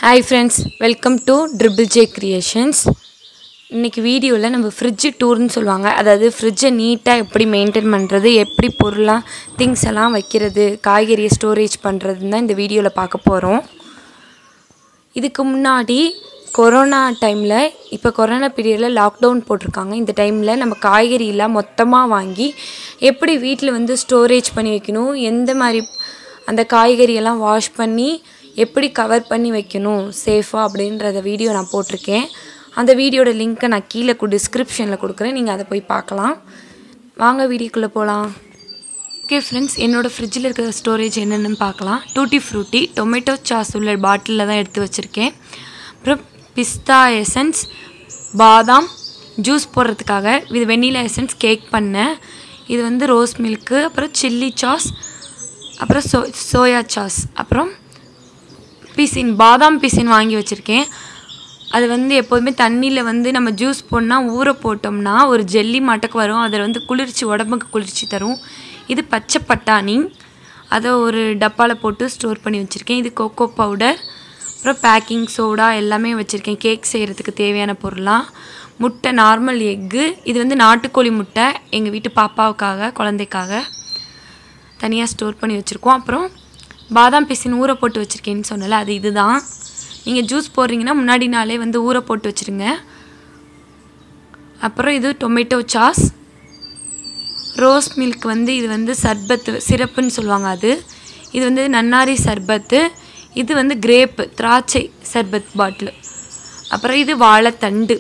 hi friends welcome to triple J creations இன்றைக்கி வீடியோவில் நம்ம ஃப்ரிட்ஜு டூர்னு சொல்லுவாங்க அதாவது ஃப்ரிட்ஜை நீட்டாக எப்படி மெயின்டைன் பண்ணுறது எப்படி பொருளாக திங்ஸ் எல்லாம் வைக்கிறது காய்கறியை ஸ்டோரேஜ் பண்ணுறதுன்னு தான் இந்த வீடியோவில் பார்க்க போகிறோம் இதுக்கு முன்னாடி கொரோனா டைமில் இப்போ கொரோனா பீரியடில் லாக்டவுன் போட்டிருக்காங்க இந்த டைமில் நம்ம காய்கறியெல்லாம் மொத்தமாக வாங்கி எப்படி வீட்டில் வந்து ஸ்டோரேஜ் பண்ணி வைக்கணும் எந்த மாதிரி அந்த காய்கறியெல்லாம் வாஷ் பண்ணி எப்படி கவர் பண்ணி வைக்கணும் சேஃபாக அப்படின்றத வீடியோ நான் போட்டிருக்கேன் அந்த வீடியோட லிங்க்கை நான் கீழே டிஸ்கிரிப்ஷனில் கொடுக்குறேன் நீங்கள் அதை போய் பார்க்கலாம் வாங்க வீடியோக்குள்ளே போகலாம் ஓகே ஃப்ரெண்ட்ஸ் என்னோடய ஃப்ரிட்ஜில் இருக்கிற ஸ்டோரேஜ் என்னென்னு பார்க்கலாம் டூட்டி ஃப்ரூட்டி டொமேட்டோ சாஸ் உள்ள பாட்டிலில் தான் எடுத்து வச்சுருக்கேன் அப்புறம் பிஸ்தா எசன்ஸ் பாதாம் ஜூஸ் போடுறதுக்காக இது வெண்ணிலா எசன்ஸ் கேக் பண்ணேன் இது வந்து ரோஸ் மில்க்கு அப்புறம் சில்லி சாஸ் அப்புறம் சோ சோயா சாஸ் அப்புறம் பிசின் பாதாம் பிசின் வாங்கி வச்சுருக்கேன் அது வந்து எப்போதுமே தண்ணியில் வந்து நம்ம ஜூஸ் போடனால் ஊற போட்டோம்னா ஒரு ஜெல்லி மாட்டக்கு வரும் அதில் வந்து குளிர்ச்சி உடம்புக்கு குளிர்ச்சி தரும் இது பச்சை பட்டாணி அதை ஒரு டப்பாவில் போட்டு ஸ்டோர் பண்ணி வச்சுருக்கேன் இது கோகோ பவுடர் அப்புறம் பேக்கிங் சோடா எல்லாமே வச்சுருக்கேன் கேக் செய்கிறதுக்கு தேவையான பொருளாக முட்டை நார்மல் எக்கு இது வந்து நாட்டுக்கோழி முட்டை எங்கள் வீட்டு பாப்பாவுக்காக குழந்தைக்காக தனியாக ஸ்டோர் பண்ணி வச்சுருக்கோம் அப்புறம் பாதாம் பிசின் ஊற போட்டு வச்சுருக்கேன்னு சொன்னல அது இதுதான் நீங்கள் ஜூஸ் போடுறீங்கன்னா முன்னாடி நாளே வந்து ஊற போட்டு வச்சுருங்க அப்புறம் இது டொமேட்டோ சாஸ் ரோஸ் மில்க் வந்து இது வந்து சர்பத்து சிரப்புன்னு சொல்லுவாங்க அது இது வந்து நன்னாரி சர்பத்து இது வந்து கிரேப்பு திராட்சை சர்பத் பாட்டில் அப்புறம் இது வாழைத்தண்டு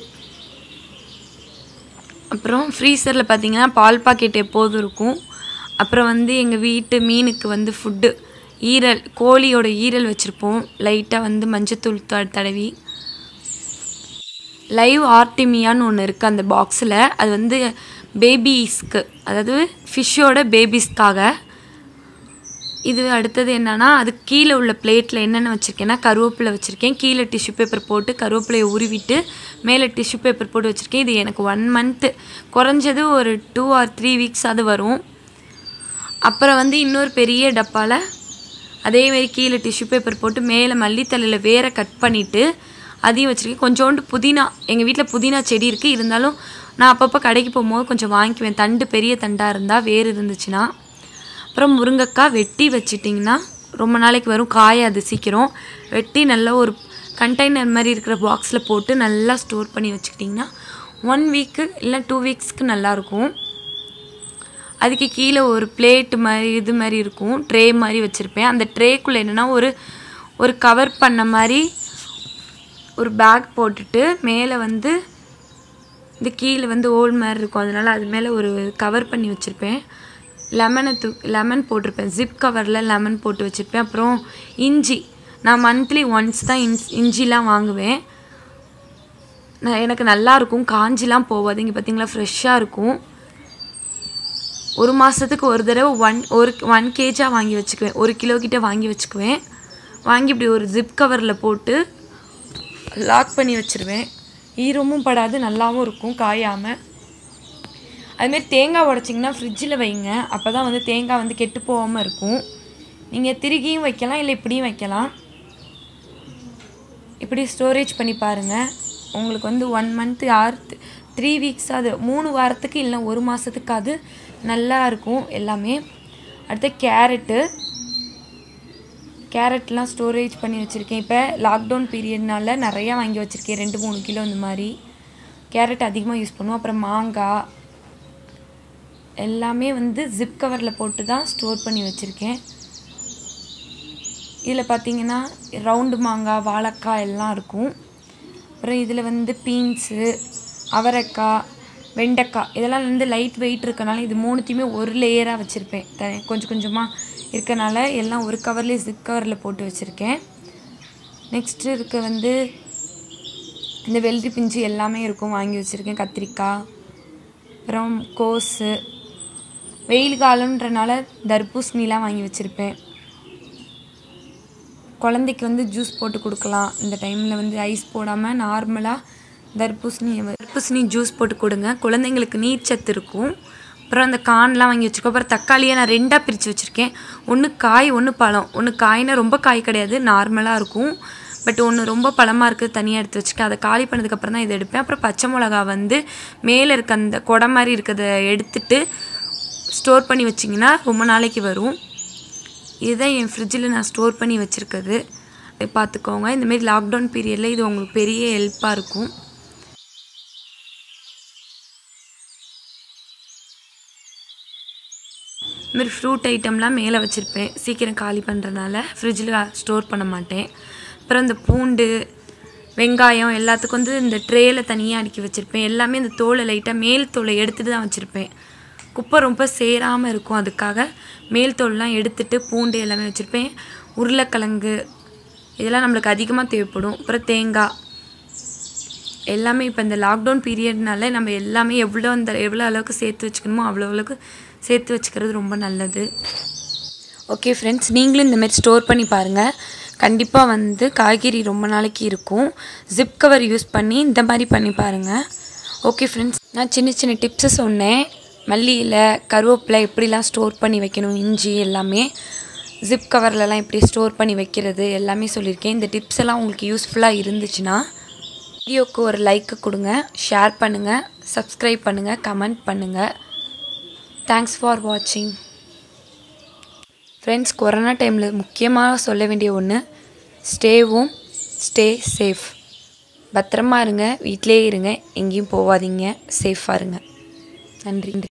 அப்புறம் ஃப்ரீசரில் பார்த்தீங்கன்னா பால் பாக்கெட் எப்போதும் இருக்கும் அப்புறம் வந்து எங்கள் வீட்டு மீனுக்கு வந்து ஃபுட்டு ஈரல் கோழியோட ஈரல் வச்சுருப்போம் லைட்டாக வந்து மஞ்சத்தூள் த தடவி லைவ் ஆர்டிமியான்னு ஒன்று இருக்குது அந்த பாக்ஸில் அது வந்து பேபிஸ்க்கு அதாவது ஃபிஷ்ஷோட பேபிஸ்க்காக இது அடுத்தது என்னென்னா அது கீழே உள்ள பிளேட்டில் என்னென்ன வச்சுருக்கேன்னா கருவேப்பிலை வச்சுருக்கேன் கீழே டிஷ்யூ பேப்பர் போட்டு கருவேப்பிலையை உருவிட்டு மேலே டிஷ்யூ பேப்பர் போட்டு வச்சுருக்கேன் இது எனக்கு ஒன் மந்த்து குறைஞ்சது ஒரு டூ ஆர் த்ரீ வீக்ஸ் அது வரும் அப்புறம் வந்து இன்னொரு பெரிய டப்பாவில் அதேமாரி கீழே டிஷ்யூ பேப்பர் போட்டு மேலே மல்லித்தலையில் வேற கட் பண்ணிவிட்டு அதையும் வச்சுருக்கேன் கொஞ்சோண்டு புதினா எங்கள் வீட்டில் புதினா செடி இருக்குது இருந்தாலும் நான் அப்பப்போ கடைக்கு போகும்போது கொஞ்சம் வாங்கிக்குவேன் தண்டு பெரிய தண்டாக இருந்தால் வேர் இருந்துச்சுன்னா அப்புறம் முருங்கைக்காய் வெட்டி வச்சிட்டிங்கன்னா ரொம்ப நாளைக்கு வரும் காயாது சீக்கிரம் வெட்டி நல்லா ஒரு கண்டெய்னர் மாதிரி இருக்கிற பாக்ஸில் போட்டு நல்லா ஸ்டோர் பண்ணி வச்சுக்கிட்டிங்கன்னா ஒன் வீக்கு இல்லை டூ வீக்ஸ்க்கு நல்லாயிருக்கும் அதுக்கு கீழே ஒரு பிளேட்டு மாதிரி இது மாதிரி இருக்கும் ட்ரே மாதிரி வச்சுருப்பேன் அந்த ட்ரேக்குள்ளே என்னென்னா ஒரு ஒரு கவர் பண்ண மாதிரி ஒரு பேக் போட்டுட்டு மேலே வந்து இந்த கீழே வந்து ஓல் மாதிரி இருக்கும் அதனால் அது மேலே ஒரு கவர் பண்ணி வச்சுருப்பேன் லெமனை தூ லெமன் போட்டிருப்பேன் ஜிப் கவரில் லெமன் போட்டு வச்சுருப்பேன் அப்புறம் இஞ்சி நான் மந்த்லி ஒன்ஸ் தான் இஞ்ச் இஞ்சிலாம் வாங்குவேன் நான் எனக்கு நல்லாயிருக்கும் காஞ்சிலாம் போகாது இங்கே பார்த்தீங்களா ஃப்ரெஷ்ஷாக இருக்கும் ஒரு மாதத்துக்கு ஒரு தடவை ஒன் ஒரு ஒன் கேஜாக வாங்கி வச்சுக்குவேன் ஒரு கிலோ கிட்ட வாங்கி வச்சுக்குவேன் வாங்கி இப்படி ஒரு ஜிப் கவரில் போட்டு லாக் பண்ணி வச்சுருவேன் ஈரமும் படாது நல்லாவும் இருக்கும் காயாமல் அதுமாரி தேங்காய் உடச்சிங்கன்னா ஃப்ரிட்ஜில் வைங்க அப்போ தான் வந்து தேங்காய் வந்து கெட்டு போகாமல் இருக்கும் நீங்கள் திருகியும் வைக்கலாம் இல்லை இப்படியும் வைக்கலாம் இப்படி ஸ்டோரேஜ் பண்ணி பாருங்கள் உங்களுக்கு வந்து ஒன் மந்த்து ஆறு த்ரீ வீக்ஸ் அது மூணு வாரத்துக்கு இல்லை ஒரு மாதத்துக்காவது நல்லா இருக்கும் எல்லாமே அடுத்து கேரட்டு கேரட்லாம் ஸ்டோரேஜ் பண்ணி வச்சுருக்கேன் இப்போ லாக்டவுன் பீரியட்னால நிறையா வாங்கி வச்சுருக்கேன் ரெண்டு மூணு கிலோ இந்த மாதிரி கேரட் அதிகமாக யூஸ் பண்ணுவோம் அப்புறம் மாங்காய் எல்லாமே வந்து ஜிப் கவரில் போட்டு தான் ஸ்டோர் பண்ணி வச்சுருக்கேன் இதில் பார்த்தீங்கன்னா ரவுண்டு மாங்காய் வாழைக்காய் எல்லாம் இருக்கும் அப்புறம் இதில் வந்து பீன்ஸு அவரைக்காய் வெண்டைக்காய் இதெல்லாம் வந்து லைட் வெயிட் இருக்கனால இது மூணுத்தையுமே ஒரு லேயராக வச்சுருப்பேன் த கொஞ்சம் கொஞ்சமாக இருக்கனால எல்லாம் ஒரு கவர்லேயே ஜிப் கவரில் போட்டு வச்சுருக்கேன் நெக்ஸ்ட்டு இருக்க வந்து இந்த வெள்ளரி பிஞ்சு எல்லாமே இருக்கும் வாங்கி வச்சுருக்கேன் கத்திரிக்காய் அப்புறம் கோஸு வெயில் காலன்றனால தர்பூசணிலாம் வாங்கி வச்சுருப்பேன் குழந்தைக்கு வந்து ஜூஸ் போட்டு கொடுக்கலாம் இந்த டைமில் வந்து ஐஸ் போடாமல் நார்மலாக தர்பூசணி தர்பூசணி ஜூஸ் போட்டு கொடுங்க குழந்தைங்களுக்கு நீர் சத்து இருக்கும் அப்புறம் அந்த கான்லாம் வாங்கி வச்சுருக்கோம் அப்புறம் தக்காளியை நான் ரெண்டாக பிரித்து வச்சுருக்கேன் ஒன்று காய் ஒன்று பழம் ஒன்று காய்னா ரொம்ப காய் கிடையாது நார்மலாக இருக்கும் பட் ஒன்று ரொம்ப பழமாக இருக்குது தனியாக எடுத்து வச்சுக்க அதை காலி பண்ணதுக்கப்புறம் தான் இதை எடுப்பேன் அப்புறம் பச்சை மிளகா வந்து மேலே இருக்க அந்த கொடை மாதிரி இருக்கிறத எடுத்துட்டு ஸ்டோர் பண்ணி வச்சிங்கன்னா ரொம்ப நாளைக்கு வரும் இதுதான் என் ஃப்ரிட்ஜில் நான் ஸ்டோர் பண்ணி வச்சுருக்குது பார்த்துக்கோங்க இந்தமாரி லாக்டவுன் பீரியடில் இது உங்களுக்கு பெரிய ஹெல்ப்பாக இருக்கும் இதுமாரி ஃப்ரூட் ஐட்டம்லாம் மேலே வச்சுருப்பேன் சீக்கிரம் காலி பண்ணுறதுனால ஃப்ரிட்ஜில் ஸ்டோர் பண்ண மாட்டேன் அப்புறம் இந்த பூண்டு வெங்காயம் எல்லாத்துக்கும் வந்து இந்த ட்ரேயில் தனியாக அடுக்கி வச்சுருப்பேன் எல்லாமே இந்த தோலை லைட்டாக மேல் தோலை எடுத்துகிட்டு தான் வச்சுருப்பேன் குப்பை ரொம்ப சேராமல் இருக்கும் அதுக்காக மேல் தோல்லாம் எடுத்துட்டு பூண்டு எல்லாமே வச்சுருப்பேன் உருளைக்கிழங்கு இதெல்லாம் நம்மளுக்கு அதிகமாக தேவைப்படும் அப்புறம் தேங்காய் எல்லாமே இப்போ இந்த லாக்டவுன் பீரியட்னால நம்ம எல்லாமே எவ்வளோ அந்த எவ்வளோ அளவுக்கு சேர்த்து வச்சுக்கணுமோ அவ்வளோ அளவுக்கு சேர்த்து வச்சுக்கிறது ரொம்ப நல்லது ஓகே ஃப்ரெண்ட்ஸ் நீங்களும் இந்த மாதிரி ஸ்டோர் பண்ணி பாருங்கள் கண்டிப்பாக வந்து காய்கறி ரொம்ப நாளைக்கு இருக்கும் ஜிப் கவர் யூஸ் பண்ணி இந்த மாதிரி பண்ணி பாருங்கள் ஓகே ஃப்ரெண்ட்ஸ் நான் சின்ன சின்ன டிப்ஸு சொன்னேன் மல்லி இலை கருவேப்பிலை எப்படிலாம் ஸ்டோர் பண்ணி வைக்கணும் இஞ்சி எல்லாமே ஜிப் கவர்லலாம் எப்படி ஸ்டோர் பண்ணி வைக்கிறது எல்லாமே சொல்லியிருக்கேன் இந்த டிப்ஸ் எல்லாம் உங்களுக்கு யூஸ்ஃபுல்லாக இருந்துச்சுன்னா வீடியோக்கு ஒரு லைக்கு கொடுங்க ஷேர் பண்ணுங்கள் சப்ஸ்கிரைப் பண்ணுங்கள் கமெண்ட் பண்ணுங்கள் தேங்க்ஸ் ஃபார் வாட்சிங் ஃப்ரெண்ட்ஸ் கொரோனா டைமில் முக்கியமாக சொல்ல வேண்டிய ஒன்று ஸ்டேவும் ஸ்டே சேஃப் பத்திரமா இருங்க வீட்டிலே இருங்க எங்கேயும் போகாதீங்க சேஃபாக இருங்க நன்றி